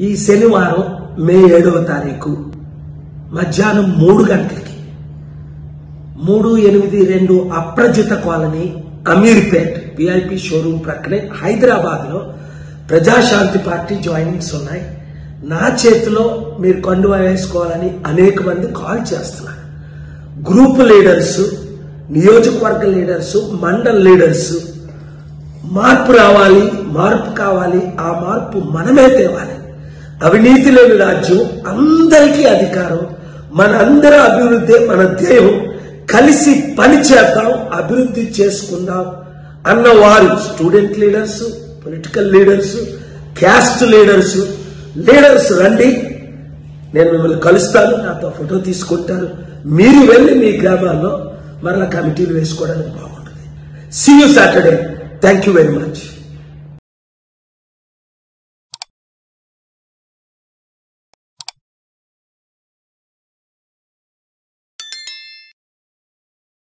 ఈ శనివారం మే ఏడవ తారీఖు మధ్యాహ్నం మూడు గంటలకి మూడు ఎనిమిది రెండు Aparajitha colony Ameerpet VIP showroom ప్రక్కనే హైదరాబాద్ లో ప్రజాశాంతి పార్టీ జాయినింగ్స్ ఉన్నాయి నా చేతిలో మీరు కండువా వేసుకోవాలని అనేక మంది కాల్ చేస్తున్నారు గ్రూప్ లీడర్స్ నియోజకవర్గ లీడర్స్ మండల్ లీడర్స్ మార్పు రావాలి మార్పు కావాలి ఆ మార్పు మనమే తేవాలి అవినీతి లేని రాజ్యం అందరికీ అధికారం మనందరి అభివృద్ధి మన ధ్యేయం కలిసి పని చేద్దాం అభివృద్ధి చేసుకుందాం అన్నవారు student leaders political leaders caste leaders leaders రండి నేను మిమ్మల్ని కలుస్తాను నాతో ఫోటో తీసుకుంటారు మీరు వెళ్ళి మీ గ్రామాల్లో మరలా కమిటీలు వేసుకోవడానికి బాగుంటుంది see you Saturday thank you very much